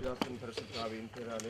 பிதாசன் பரிசுத்தாவின் பேராலே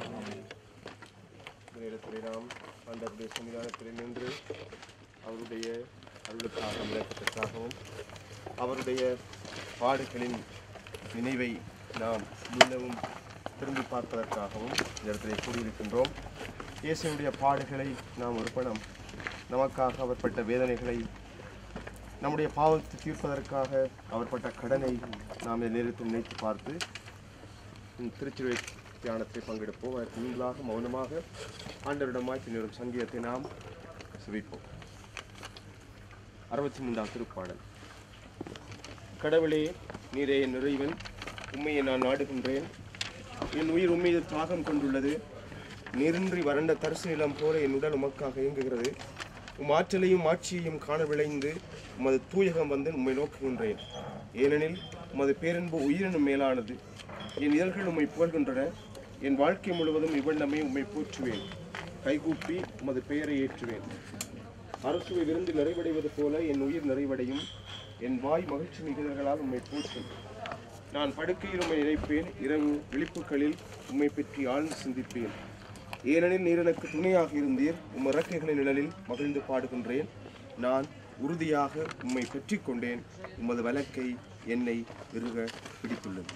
இந்த நேரத்திலே நாம் ஆண்டவருடைய சன்னிதானத்தில் நின்று அவருடைய அருளுக்காக விளக்கத்திற்காகவும் அவருடைய பாடுகளின் நினைவை நாம் மீண்டும் திரும்பி பார்ப்பதற்காகவும் இந்த இடத்திலே கூடியிருக்கின்றோம் இயேசுடைய பாடுகளை நாம் ஒரு பணம் நமக்காக அவர் பட்ட வேதனைகளை நம்முடைய பாவத்தை தீர்ப்பதற்காக அவர் பட்ட கடனை நாம் இந்த நேரத்தில் நினைத்து பார்த்து இந்த திருச்சிறை தியானத்தை பங்கெடுப்போம் அதற்கு நீங்களாக மௌனமாக ஆண்டவரிடமாய் பின்வரும் சங்கீதத்தை நாம் சுவிப்போம் அறுபத்தி மூன்றாம் திருப்பாடல் கடவுளே நீரே என் நிறைவன் உண்மையை நான் நாடுகின்றேன் என் உயிர் உண்மையில் தாகம் கொண்டுள்ளது நீரின்றி வறண்ட தரிசு நிலம் போல என் உடல் உமக்காக இயங்குகிறது உம் ஆற்றலையும் ஆட்சியையும் காண விளைந்து உமது தூயகம் வந்து உம்மை நோக்குகின்றேன் ஏனெனில் உமது பேரன்பு உயிரினும் மேலானது என் இதழ்கள் உம்மை புகழ்கின்றன என் வாழ்க்கை முழுவதும் இவ்வண்ணமே உம்மை போற்றுவேன் கைகூப்பி உமது பெயரை ஏற்றுவேன் அரசுவை விருந்து நிறைவடைவது போல என் உயிர் நிறைவடையும் என் வாய் மகிழ்ச்சி மிகுதல்களால் உம்மை போற்றும் நான் படுக்கையில் உம்மை நினைப்பேன் இரவு விழிப்புகளில் உம்மை பற்றி ஆழ்ந்து சிந்திப்பேன் ஏனெனில் நீர் எனக்கு துணையாக இருந்தீர் உம் இறக்கைகளின் நிழலில் மகிழ்ந்து பாடுகின்றேன் நான் உறுதியாக உம்மை பெற்றிக் கொண்டேன் உமது வழக்கை என்னை இறுக பிடித்துள்ளது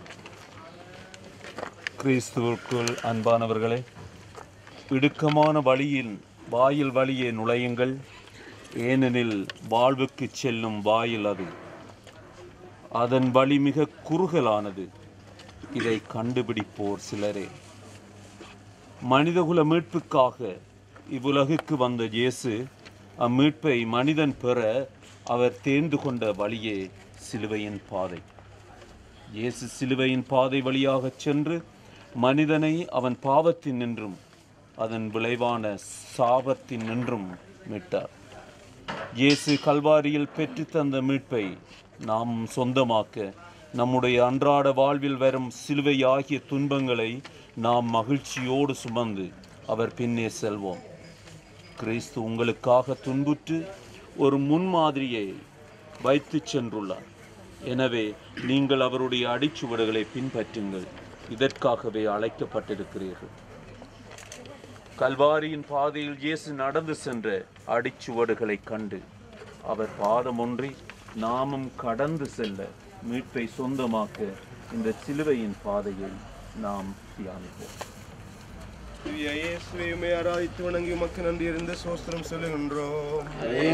கிறிஸ்துவுக்குள் அன்பானவர்களே இடுக்கமான வழியில் வாயில் வழியே நுழையுங்கள் ஏனெனில் வாழ்வுக்கு செல்லும் வாயில் அது அதன் வழி மிக குறுகலானது இதை கண்டுபிடிப்போர் சிலரே மனிதகுல மீட்புக்காக இவ்வுலகுக்கு வந்த இயேசு அம்மீட்பை மனிதன் பெற அவர் தேர்ந்து கொண்ட வழியே சிலுவையின் பாதை இயேசு சிலுவையின் பாதை வழியாகச் சென்று மனிதனை அவன் பாவத்தின் நின்றும் அதன் விளைவான சாபத்தின் நின்றும் மீட்டார் இயேசு கல்வாரியில் பெற்றுத் தந்த மீட்பை நாம் சொந்தமாக்க நம்முடைய அன்றாட வாழ்வில் வரும் சிலுவை ஆகிய துன்பங்களை நாம் மகிழ்ச்சியோடு சுமந்து அவர் பின்னே செல்வோம் கிறிஸ்து உங்களுக்காக துன்புற்று ஒரு முன்மாதிரியை வைத்துச் சென்றுள்ளார் எனவே நீங்கள் அவருடைய அடிச்சுவடுகளை பின்பற்றுங்கள் இதற்காகவே அழைக்கப்பட்டிருக்கிறீர்கள் கல்வாரியின் பாதையில் இயேசு நடந்து சென்ற அடிச்சுவடுகளை கண்டு அவர் பாதம் ஒன்றி நாமும் கடந்து செல்ல மீட்பை சொந்தமாக்க இந்த சிலுவையின் பாதையை நாம் தியானிப்போம் இயேசுவை ஆராதித்து வணங்கி உமக்கு நன்றி இருந்து சோஸ்திரம் சொல்லுகின்றோம்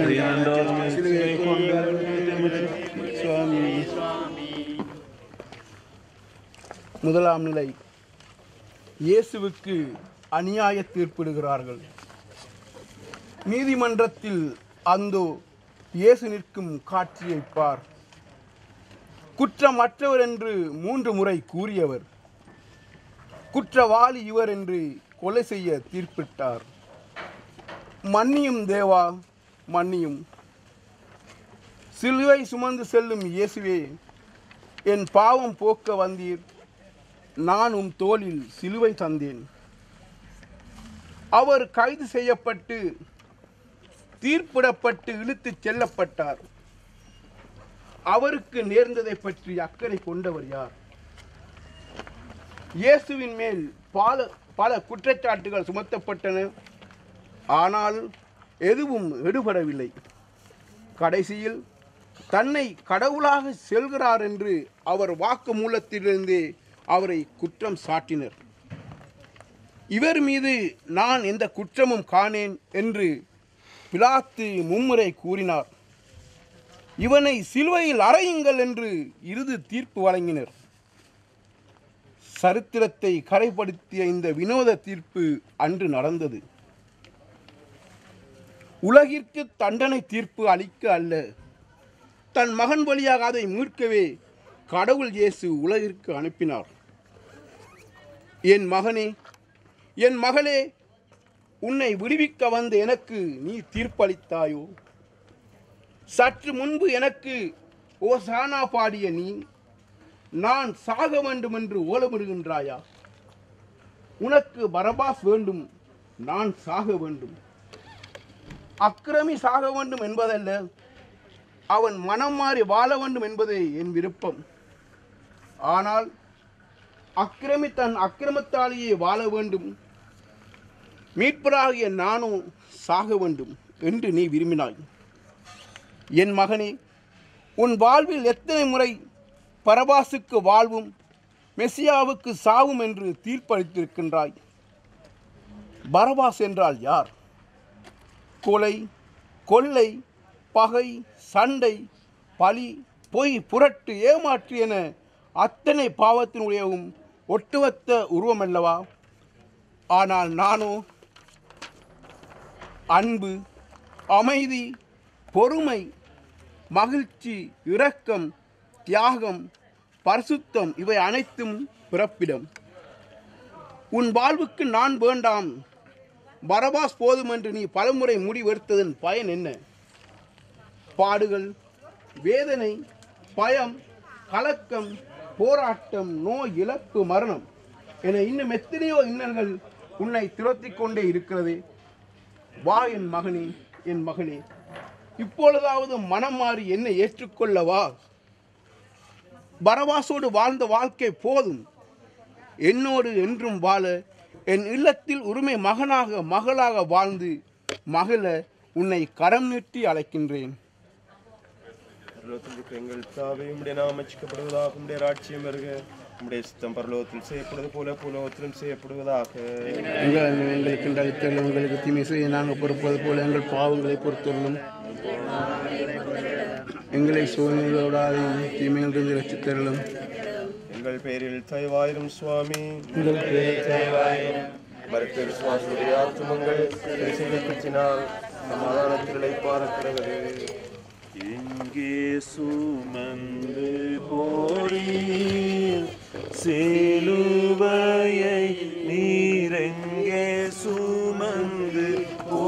முதலாம் நிலை இயேசுவுக்கு அநியாய தீர்ப்பிடுகிறார்கள் நீதிமன்றத்தில் அந்தோ இயேசு நிற்கும் காட்சியை பார் குற்றமற்றவர் என்று மூன்று முறை கூறியவர் குற்றவாளி இவர் என்று கொலை செய்ய தீர்ப்பிட்டார் மன்னியும் தேவா மன்னியும் சிலுவை சுமந்து செல்லும் இயேசுவே என் பாவம் போக்க வந்தீர் நான் உம் தோளில் சிலுவை தந்தேன் அவர் கைது செய்யப்பட்டு தீர்ப்பிடப்பட்டு இழுத்துச் செல்லப்பட்டார் அவருக்கு நேர்ந்ததை பற்றி அக்கறை கொண்டவர் யார் இயேசுவின் மேல் பல பல குற்றச்சாட்டுகள் சுமத்தப்பட்டன ஆனால் எதுவும் எடுபடவில்லை கடைசியில் தன்னை கடவுளாக செல்கிறார் என்று அவர் வாக்கு மூலத்திலிருந்தே அவரை குற்றம் சாட்டினர் இவர் மீது நான் எந்த குற்றமும் காணேன் என்று பிலாத்து மும்முறை கூறினார் இவனை சிலுவையில் அறையுங்கள் என்று இறுதி தீர்ப்பு வழங்கினர் சரித்திரத்தை கரைப்படுத்திய இந்த வினோத தீர்ப்பு அன்று நடந்தது உலகிற்கு தண்டனை தீர்ப்பு அளிக்க அல்ல தன் மகன் வழியாக அதை மீட்கவே கடவுள் இயேசு உலகிற்கு அனுப்பினார் என் மகனே என் மகளே உன்னை விடுவிக்க வந்த எனக்கு நீ தீர்ப்பளித்தாயோ சற்று முன்பு எனக்கு ஓசானா பாடிய நீ நான் சாக வேண்டும் என்று ஓலமிடுகின்றாயா உனக்கு பரபாஸ் வேண்டும் நான் சாக வேண்டும் அக்கிரமி சாக வேண்டும் என்பதல்ல அவன் மனம் மாறி வாழ வேண்டும் என்பதே என் விருப்பம் ஆனால் அக்கிரமி தன் அக்கிரமத்தாலேயே வாழ வேண்டும் மீட்பராகிய நானோ சாக வேண்டும் என்று நீ விரும்பினாய் என் மகனே உன் வாழ்வில் எத்தனை முறை பரபாசுக்கு வாழ்வும் மெசியாவுக்கு சாவும் என்று தீர்ப்பளித்திருக்கின்றாய் பரபாஸ் என்றால் யார் கொலை கொள்ளை பகை சண்டை பழி பொய் புரட்டு ஏமாற்று என அத்தனை பாவத்தினுடையவும் ஒட்டுமொத்த உருவமல்லவா ஆனால் நானோ அன்பு அமைதி பொறுமை மகிழ்ச்சி இரக்கம் தியாகம் பரிசுத்தம் இவை அனைத்தும் பிறப்பிடம் உன் வாழ்வுக்கு நான் வேண்டாம் பரபாஸ் போதும் என்று நீ பலமுறை முடிவெடுத்ததன் பயன் என்ன பாடுகள் வேதனை பயம் கலக்கம் போராட்டம் நோய் இழப்பு மரணம் என இன்னும் எத்தனையோ இன்னல்கள் உன்னை துரத்திக் கொண்டே இருக்கிறது வா என் மகனே என் மகனே இப்பொழுதாவது மனம் மாறி என்னை ஏற்றுக்கொள்ள வா பரவாசோடு வாழ்ந்த வாழ்க்கை போதும் என்னோடு என்றும் வாழ என் இல்லத்தில் உரிமை மகனாக மகளாக வாழ்ந்து மகள உன்னை கரம் நீட்டி அழைக்கின்றேன் பரலோகத்தில் இருக்கிற எங்கள் தாவே உம்முடைய நாமம் அச்சிக்கப்படுவதாக உம்முடைய ராட்சியம் வருக உம்முடைய சித்தம் பரலோகத்தில் செய்யப்படுவது போல பூலோகத்திலும் செய்யப்படுவதாக எங்கள் எங்களுக்கு அளித்தல் உங்களுக்கு தீமை செய்ய நாங்கள் பொறுப்பது போல எங்கள் பாவங்களை பொறுத்தருளும் எங்களை சோதனைகளோடாது தீமையிலிருந்து ரசித்தருளும் எங்கள் பெயரில் தயவாயிரும் சுவாமி எங்கள் மருத்துவ விசுவாசுடைய ஆத்துமங்கள் பற்றினால் சமாதானத்திலே பார்க்கிறது எங்கே சுமந்து போரீர் சிலுவையை நீரெங்கே சுமந்து போ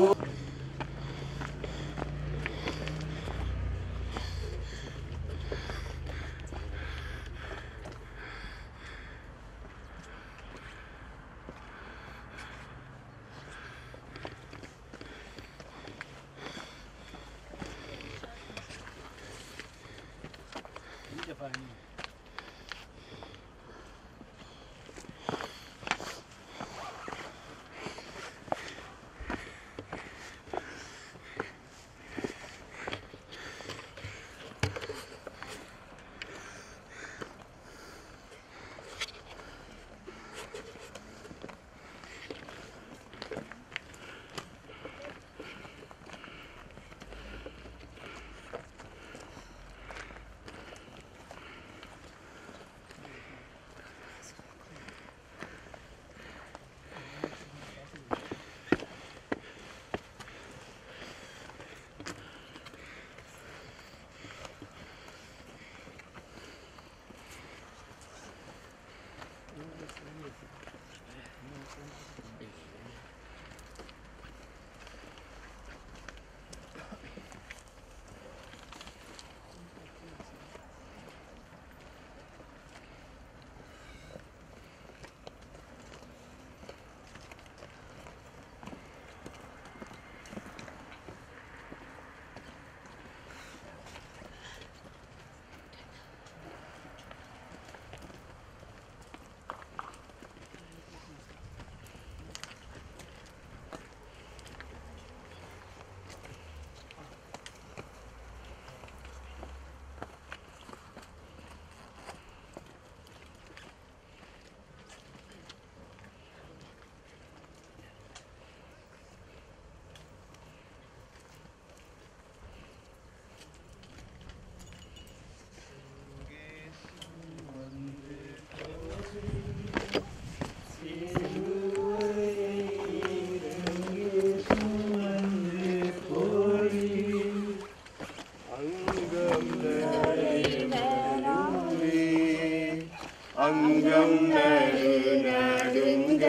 அங்கம் நடு நடுங்க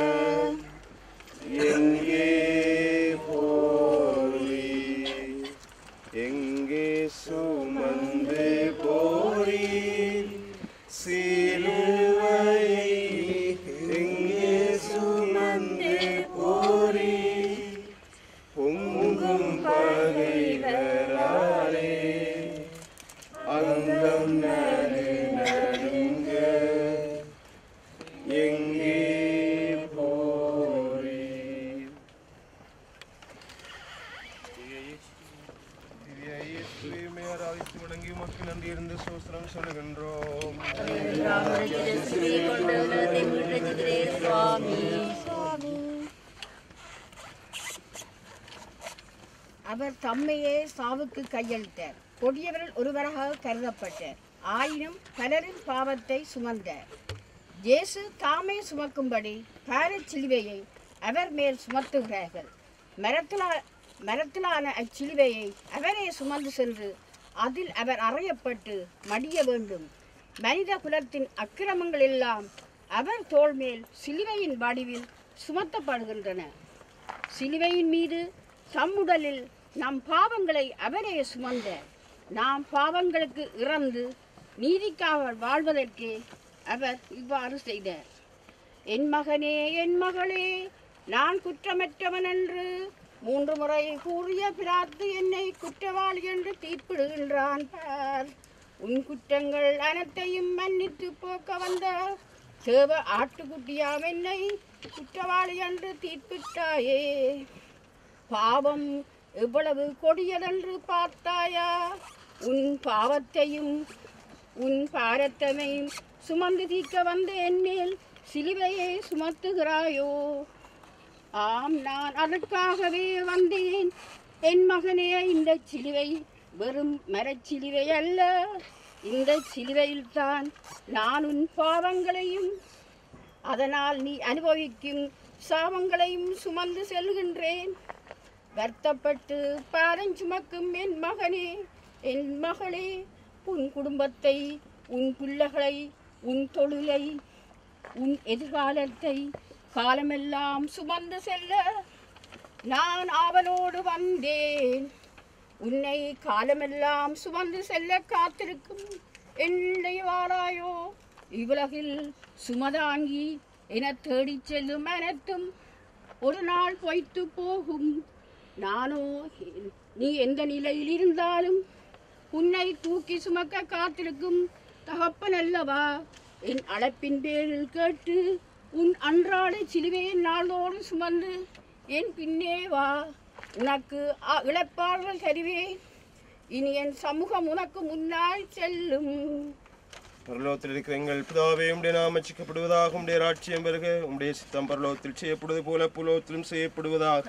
எங்கே போரி எங்கே சுமந்து போரி சிலுவை எங்கே சுமந்து போரி பொங்கும் பகைவராலே அங்கம் நடு நடுங்க ஏற்று வணங்கி உமக்கு நன்றி இருந்து சோஸ்திரம் சொல்லுகின்றோம் அவர் தம்மையே சாவுக்கு கையளித்தார் கொடியவரில் ஒருவராக கருதப்பட்டார் ஆயினும் பலரின் பாவத்தை சுமந்தார் இயேசு தாமே சுமக்கும்படி பாரச் சிலுவையை அவர் மேல் சுமத்துகிறார்கள் மரத்திலா மரத்திலான அச்சிலுவையை அவரே சுமந்து சென்று அதில் அவர் அறையப்பட்டு மடிய வேண்டும் மனித குலத்தின் அக்கிரமங்கள் எல்லாம் அவர் தோள் மேல் சிலுவையின் வடிவில் சுமத்தப்படுகின்றன சிலுவையின் மீது தம்முடலில் நம் பாவங்களை அவரே சுமந்த நாம் பாவங்களுக்கு இறந்து நீதிக்காக வாழ்வதற்கே அவர் இவ்வாறு செய்தார் என் மகனே என் மகளே நான் குற்றமற்றவன் என்று மூன்று முறை கூறிய பிராத்து என்னை குற்றவாளி என்று தீர்ப்பிடுகின்றான் பார் உன் குற்றங்கள் அனைத்தையும் மன்னித்து போக்க வந்த தேவ ஆட்டுக்குட்டியாம் என்னை குற்றவாளி என்று தீர்ப்பிட்டாயே பாவம் எவ்வளவு கொடியதென்று பார்த்தாயா உன் பாவத்தையும் உன் பாரத்தமையும் சுமந்து தீர்க்க வந்த என்மேல் சிலுவையை சுமத்துகிறாயோ ஆம் நான் அதற்காகவே வந்தேன் என் மகனே இந்த சிலுவை வெறும் மரச்சிலுவை அல்ல இந்த சிலுவையில்தான் நான் உன் பாவங்களையும் அதனால் நீ அனுபவிக்கும் சாபங்களையும் சுமந்து செல்கின்றேன் வருத்தப்பட்டு பாரம் சுமக்கும் என் மகனே என் மகளே உன் குடும்பத்தை உன் பிள்ளைகளை உன் தொழிலை உன் எதிர்காலத்தை காலமெல்லாம் சுமந்து செல்ல நான் ஆவலோடு வந்தேன் உன்னை காலமெல்லாம் சுமந்து செல்ல காத்திருக்கும் என்னை வாராயோ இவ்வுலகில் சுமதாங்கி என தேடிச் செல்லும் அனைத்தும் ஒரு நாள் பொய்த்து போகும் நானோ நீ எந்த நிலையில் இருந்தாலும் உன்னை தூக்கி சுமக்க காத்திருக்கும் தகப்பன் அல்லவா என் அழைப்பின் பேரில் கேட்டு உன் அன்றாட சிலுவையை நாளோடு சுமந்து என் பின்னே வா உனக்கு அ- இளைப்பாறுதல் தருவேன் இனி என் சமூகம் உனக்கு முன்னால் செல்லும் பரலோகத்தில் இருக்கிற எங்கள் பிதாவே உடைய நாம சிக்கப்படுவதாக உடைய ராட்சியம் பெருக உடைய சித்தம் பரலோகத்தில் செய்யப்படுவது போல புலோகத்திலும் செய்யப்படுவதாக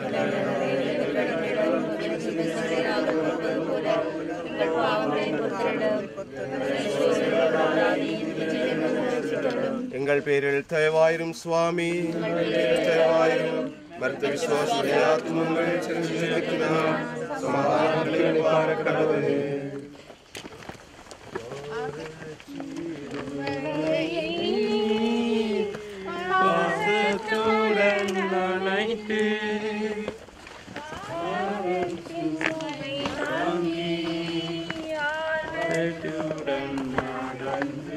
எங்கள் பேரில் தயவாயிரும் சுவாமி எங்கள் பேரில் தயவாயிரும் மருத்துவ விசுவாசுடைய ஆத்மங்கள் சென்றிருக்கிறார் சமாதானங்களை பார்க்க கடவுளே பாசத்துடன் அணைத்து பாசத்துடன் நடந்து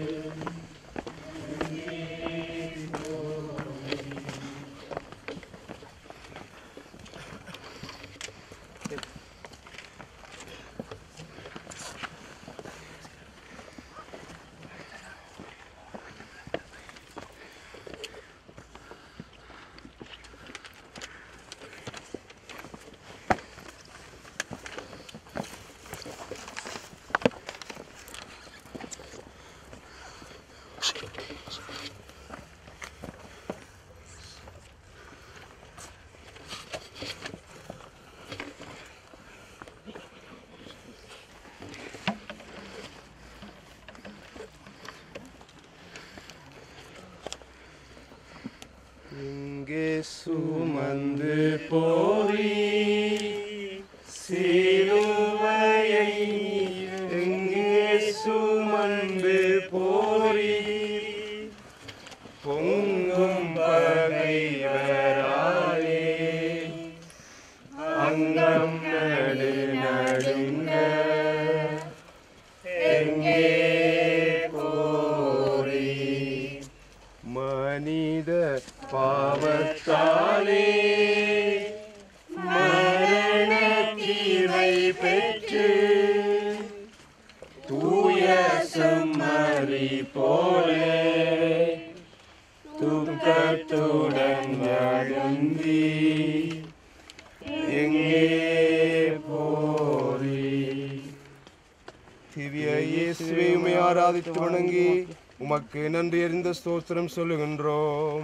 இங்கே சுமந்து போரி சிலுவையை எங்கே சுமந்து போரி பொங்கும் பகைவராலே அங்கம் நடு நடுங்க எங்கே போரி மனித பாவத்தாலே மரண தீரை பெற்று தூய செம்மறி போலே துக்கத்துடன் எழுந்தி எங்கே போரி திவ்ய இயேசுவை உமை ஆராதித்து வணங்கி உமக்கு நன்றி அறிந்த ஸ்தோத்திரம் சொல்லுகின்றோம்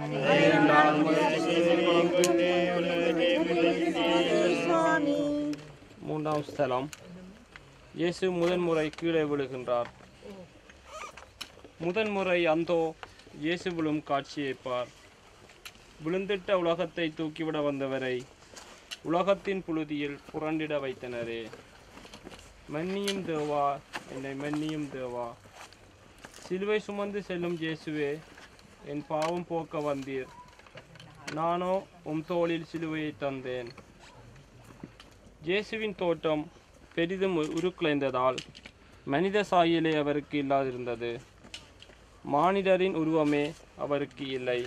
மூன்றாம் ஸ்தலம் இயேசு முதன்முறை கீழே விழுகின்றார் முதன்முறை அந்தோ இயேசு விழும் காட்சியை பார் விழுந்திட்ட உலகத்தை தூக்கிவிட வந்தவரை உலகத்தின் புழுதியில் புரண்டிட வைத்தனரே மன்னியும் தேவா என்னை மன்னியும் தேவா சிலுவை சுமந்து செல்லும் இயேசுவே என் பாவம் போக்க வந்தீர் நானோ உம் தோளில் சிலுவையை தந்தேன் இயேசுவின் தோற்றம் பெரிதும் உ- உருக்குலைந்ததால் மனித சாயலே அவருக்கு இல்லாதிருந்தது மானிடரின் உருவமே அவருக்கு இல்லை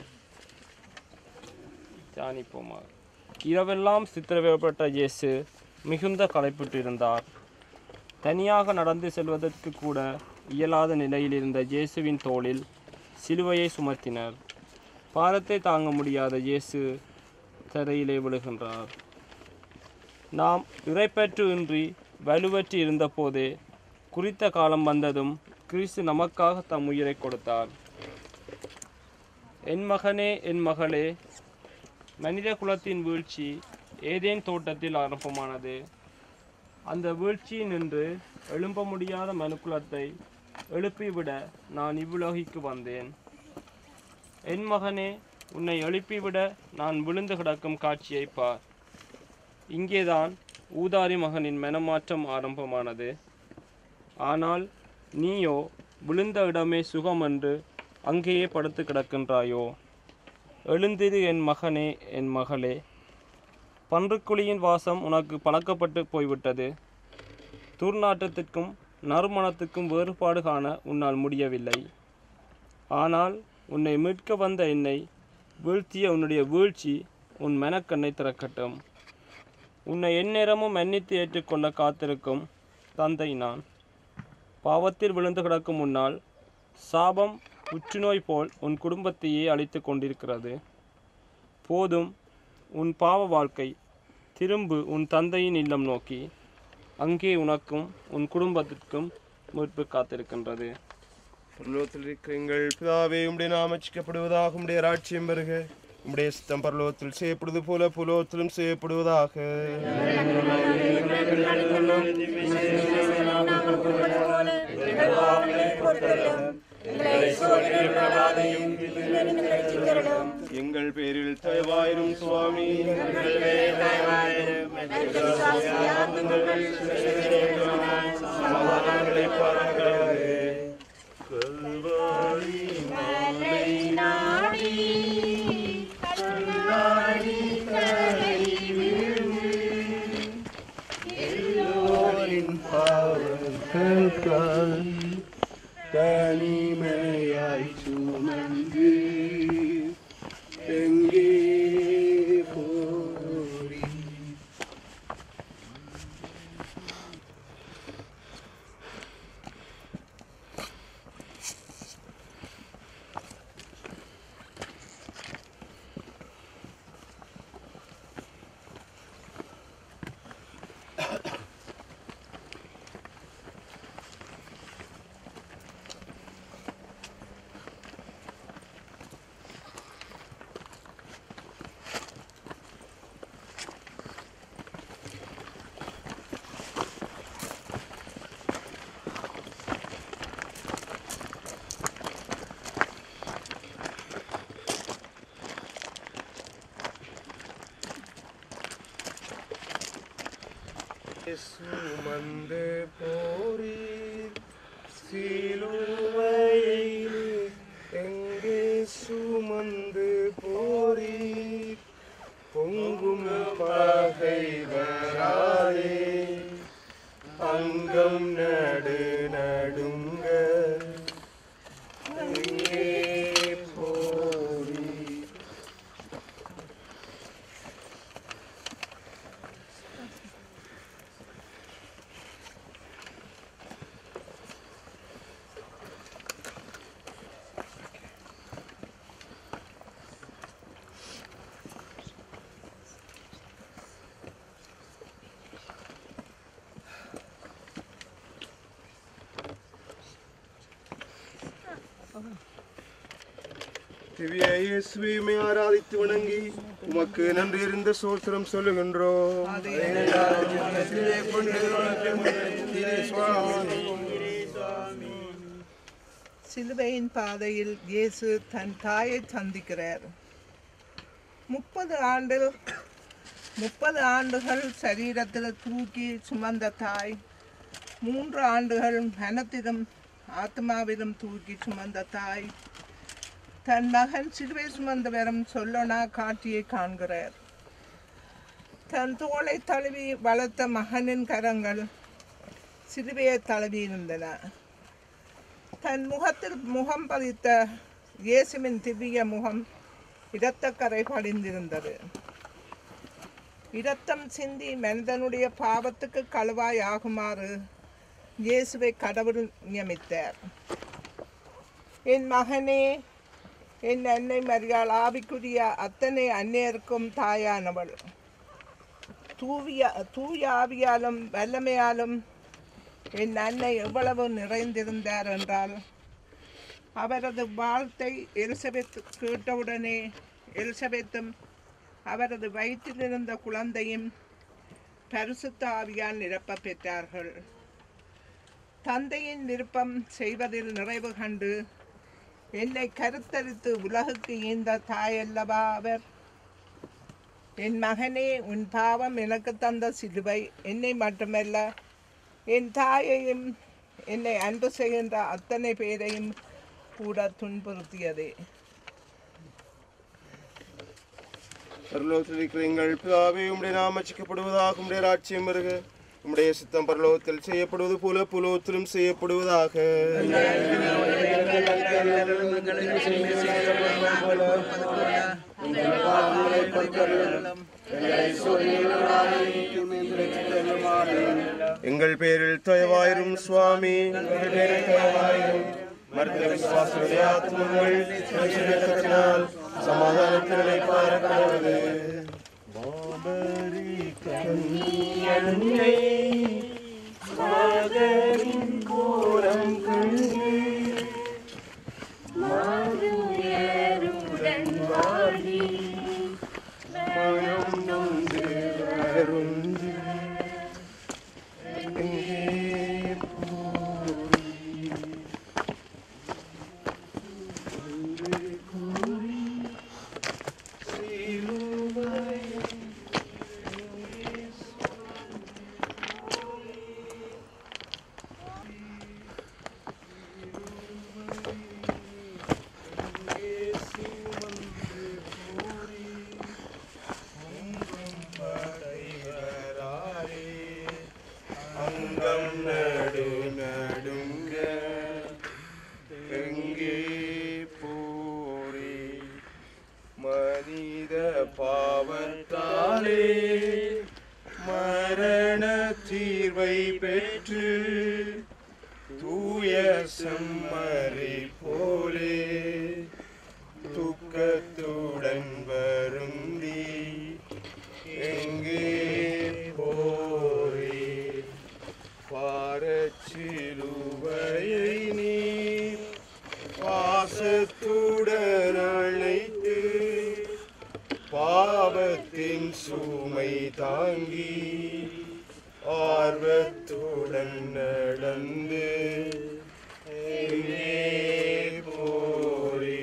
தியானிப்போமா இரவெல்லாம் சித்திரவிடப்பட்ட இயேசு மிகுந்த களைப்புற்றிருந்தார் தனியாக நடந்து செல்வதற்கு கூட இயலாத நிலையில் இருந்த இயேசுவின் தோளில் சிலுவையை சுமத்தினர் பாரத்தை தாங்க முடியாத இயேசு தரையிலே விழுகின்றார் நாம் இறைப்பற்று இன்றி வலுவற்று இருந்தபோதே குறித்த காலம் வந்ததும் கிறிஸ்து நமக்காக தம் உயிரை கொடுத்தார் என் மகனே என் மகளே மனித குலத்தின் வீழ்ச்சி ஏதேன் தோட்டத்தில் ஆரம்பமானது அந்த வீழ்ச்சியில் நின்று எழும்ப முடியாத மனுக்குலத்தை எழுப்பிவிட நான் இவ்வுலகிற்கு வந்தேன் என் மகனே உன்னை எழுப்பிவிட நான் விழுந்து கிடக்கும் காட்சியை பார் இங்கேதான் ஊதாரி மகனின் மனமாற்றம் ஆரம்பமானது ஆனால் நீயோ விழுந்த இடமே சுகம் என்று அங்கேயே படுத்து கிடக்கின்றாயோ எழுந்திரு என் மகனே என் மகளே பன்றுக்குழியின் வாசம் உனக்கு பழக்கப்பட்டு போய்விட்டது துர்நாற்றத்திற்கும் நறுமணத்துக்கும் வேறுபாடு காண உன்னால் முடியவில்லை ஆனால் உன்னை மீட்க வந்த என்னை வீழ்த்திய உன்னுடைய வீழ்ச்சி உன் மனக்கண்ணை திறக்கட்டும் உன்னை எந்நேரமும் மன்னித்து ஏற்றுக்கொள்ள காத்திருக்கும் தந்தை நான் பாவத்தில் விழுந்து கிடக்கும் முன்னால் சாபம் புற்றுநோய் போல் உன் குடும்பத்தையே அழித்து கொண்டிருக்கிறது போதும் உன் பாவ வாழ்க்கை திரும்பு உன் தந்தையின் இல்லம் நோக்கி அங்கே உனக்கும் உன் குடும்பத்திற்கும் மீட்பு காத்திருக்கின்றது பரலோகத்தில் இருக்கிற எங்கள் பிதாவே உம்முடைய நாமச்சிக்கப்படுவதாக உம்முடைய ராட்சியம் பெறுக உம்முடைய சித்தம் பரலோகத்தில் செய்யப்படுவது போல புலோகத்திலும் செய்யப்படுவதாக எங்கள் பேரில் தயவாயிரும் சுவாமி சமாதானங்களை பாருங்கள் தனிமையாய் சுமந்து எங்கே போரி சுமந்து போரீர் சிலுவையில் எங்கே சுமந்து போரீர் பொங்கும் பகைவராலே அங்கம் நடு நடுங்க எங்கே போரீர் திவ்ய இயேசுவையுமே ஆராதித்து வணங்கி உமக்கு நன்றி இருந்த சோத்திரம் சொல்லுகின்றோம் சிலுவையின் பாதையில் இயேசு தன் தாயை சந்திக்கிறார் முப்பது ஆண்டு முப்பது ஆண்டுகள் சரீரத்தில் தூக்கி சுமந்த தாய் மூன்று ஆண்டுகள் மனத்திலும் ஆத்மாவிலும் தூக்கி சுமந்த தாய் தன் மகன் சிலுவை சுமந்து வரும் சொல்லனா காட்சியை காண்கிறார் தன் தோளை தழுவி வளர்த்த மகனின் கரங்கள் சிலுவையை தழுவி இருந்தன தன் முகத்தில் முகம் பதித்த இயேசுவின் திவ்ய முகம் இரத்தக்கரை படிந்திருந்தது இரத்தம் சிந்தி மனிதனுடைய பாவத்துக்கு கழுவாய் ஆகுமாறு இயேசுவை கடவுள் நியமித்தார் என் மகனே என் அன்னை மரியாள் ஆவிக்குரிய அத்தனை அன்னையருக்கும் தாயானவள் தூவிய தூய ஆவியாலும் வல்லமையாலும் என் அன்னை எவ்வளவு நிறைந்திருந்தார் என்றால் அவரது வாழ்த்தை எலிசபெத் கேட்டவுடனே எலிசபெத்தும் அவரது வயிற்றில் இருந்த குழந்தையும் பரிசுத்த ஆவியால் நிரப்ப பெற்றார்கள் தந்தையின் விருப்பம் செய்வதில் நிறைவு கண்டு என்னை கருத்தரித்து உலகுக்கு ஈந்த தாயல்லவா அவர் என் மகனே உன் பாவம் எனக்கு தந்த சிலுவை என்னை மட்டுமல்ல என் தாயையும் என்னை அன்பு செய்கின்ற அத்தனை பேரையும் கூட துன்புறுத்தியதே பரலோகத்தில் இருக்கிற எங்கள் பிதாவே உம்முடைய நாமம் அச்சிக்கப்படுவதாக உம்முடைய ராட்சியம் வருக உம்முடைய சித்தம் பரலோகத்தில் செய்யப்படுவது போல புலோகத்திலும் செய்யப்படுவதாக எங்கள் பேரில் தயவாயிரும் சுவாமி எங்கள் பேரில் தயவாயிரும் மருத்துவ விசுவாசனுடைய ஆத்மங்கள் இரட்சகத்தினால் சமாதானத்தினை பார்க்கிறது அங்கம் நடு நடுங்க எங்கே போரே மனித பாவத்தாலே மரண தீர்வை பெற்று தூய செம்மறி போலே துக்கத்துடன் வருந்தி எங்கே போரே பாரச்சிலுவையை நீ பாசத்துடன் அழைத்து பாவத்தின் சுமை தாங்கி ஆர்வத்துடன் நடந்து எங்கே போரே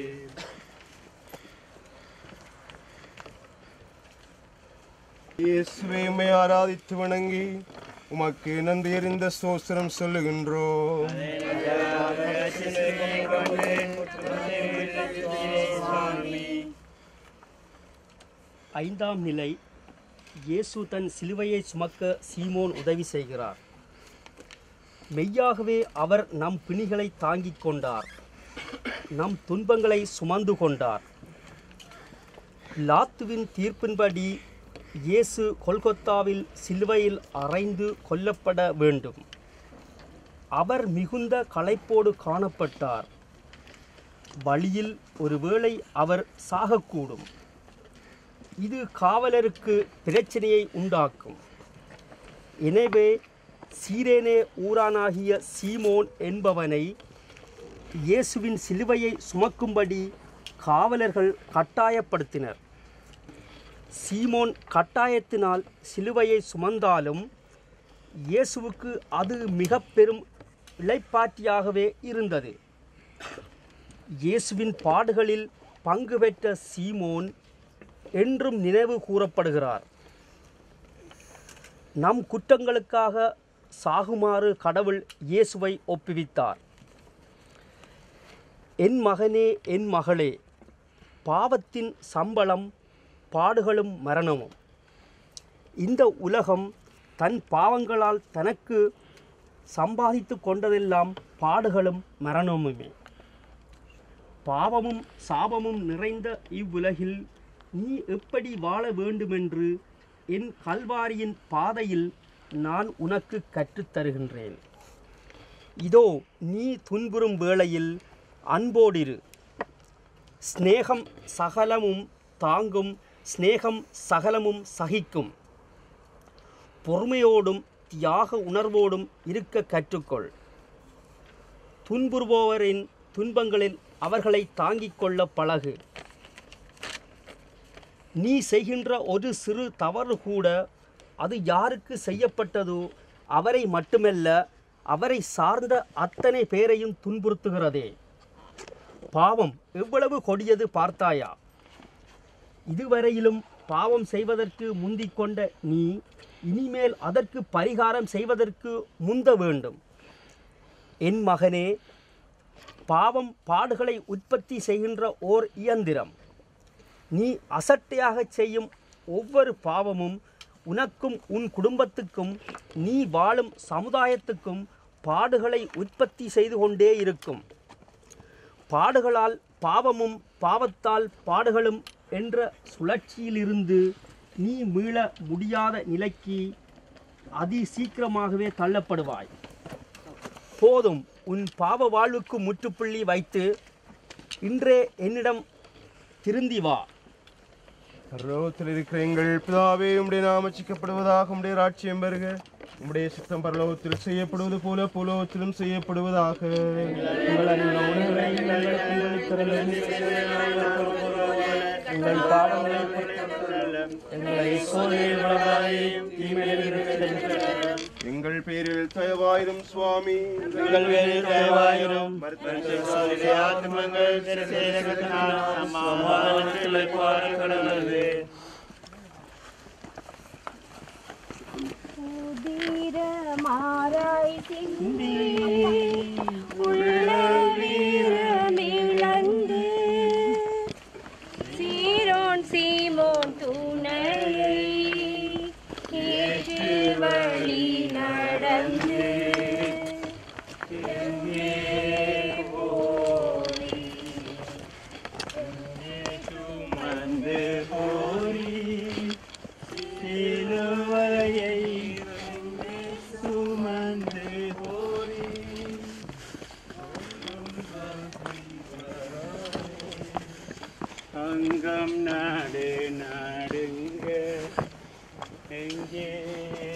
இயேசுவை உம்மை ஆராதித்து வணங்கி உமக்கு நன்றி அறிந்த சோஸ்திரம் சொல்லுகின்றோம் ஐந்தாம் நிலை இயேசு தன் சிலுவையை சுமக்க சீமோன் உதவி செய்கிறார் மெய்யாகவே அவர் நம் பிணிகளை தாங்கிக் கொண்டார் நம் துன்பங்களை சுமந்து கொண்டார் லாத்துவின் தீர்ப்பின்படி இயேசு கொல்கொத்தாவில் சிலுவையில் அறைந்து கொல்லப்பட வேண்டும் அவர் மிகுந்த களைப்போடு காணப்பட்டார் வழியில் ஒருவேளை அவர் சாகக்கூடும் இது காவலருக்கு பிரச்சனையை உண்டாக்கும் எனவே சீரேனே ஊரானாகிய சீமோன் என்பவனை இயேசுவின் சிலுவையை சுமக்கும்படி காவலர்கள் கட்டாயப்படுத்தினர் சீமோன் கட்டாயத்தினால் சிலுவையை சுமந்தாலும் இயேசுவுக்கு அது மிக பெரும் இளைப்பாற்றியாகவே இருந்தது இயேசுவின் பாடுகளில் பங்கு பெற்ற சீமோன் என்றும் நினைவு கூறப்படுகிறார் நம் குற்றங்களுக்காக சாகுமாறு கடவுள் இயேசுவை ஒப்புவித்தார் என் மகனே என் மகளே பாவத்தின் சம்பளம் பாடுகளும் மரணமும் இந்த உலகம் தன் பாவங்களால் தனக்கு சம்பாதித்து கொண்டதெல்லாம் பாடுகளும் மரணமுமே பாவமும் சாபமும் நிறைந்த இவ்வுலகில் நீ எப்படி வாழ வேண்டுமென்று என் கல்வாரியின் பாதையில் நான் உனக்கு கற்றுத் தருகின்றேன் இதோ நீ துன்புறும் வேளையில் அன்போடிரு ஸ்நேகம் சகலமும் தாங்கும் ஸ்நேகம் சகலமும் சகிக்கும் பொறுமையோடும் தியாக உணர்வோடும் இருக்க கற்றுக்கொள் துன்புறுபவரின் துன்பங்களில் அவர்களை தாங்கிக் கொள்ள பழகு நீ செய்கின்ற ஒரு சிறு தவறு கூட அது யாருக்கு செய்யப்பட்டதோ அவரை மட்டுமல்ல அவரை சார்ந்த அத்தனை பேரையும் துன்புறுத்துகிறதே பாவம் எவ்வளவு கொடியது பார்த்தாயா இதுவரையிலும் பாவம் செய்வதற்கு முந்திக் கொண்ட நீ இனிமேல் அதற்கு பரிகாரம் செய்வதற்கு முந்த வேண்டும் என் மகனே பாவம் பாடுகளை உற்பத்தி செய்கின்ற ஓர் இயந்திரம் நீ அசட்டையாகச் செய்யும் ஒவ்வொரு பாவமும் உனக்கும் உன் குடும்பத்துக்கும் நீ வாழும் சமுதாயத்துக்கும் பாடுகளை உற்பத்தி செய்து கொண்டே இருக்கும் பாடுகளால் பாவமும் பாவத்தால் பாடுகளும் என்ற சுழற்சியிலிருந்து நீ மீள முடியாத நிலைக்கு அதி சீக்கிரமாகவே தள்ளப்படுவாய் போதும் உன் பாவ வாழ்வுக்கு முற்றுப்புள்ளி வைத்து இன்றே என்னிடம் திருந்தி வா பரலோகத்தில் இருக்கிற எங்கள் பிதாவே உம்முடைய நாமச்சிக்கப்படுவதாக உம்முடைய ராட்சியம் வருக உம்முடைய சித்தம் பரலோகத்தில் செய்யப்படுவது போல புலோகத்திலும் செய்யப்படுவதாக உங்கள் அன்புள்ள உணர்வை எங்களுக்கு அளித்தருளும். எங்கள் பாவங்களை பொறுத்தருளும். எங்களை சோதனையில் விழாதையும் தீமையில் விடுவித்தருளும். எங்கள் பேரில் தயவாயிரும் சுவாமி எங்கள் பேரில் தயவாயிரும். மருத்துவ ஆத்மங்கள் சமாதானத்தில் கடவுளது உதிரமாராய் சிந்தி உள்ள வீரமிழந்து சீரோன் சீமோன் துணையை ஏற்று வழி நடந்து எங்கே போய் சுமந்து போரி சிலுவையை சுமந்து போரி அங்கம் நாடு நாடுங்க எங்கே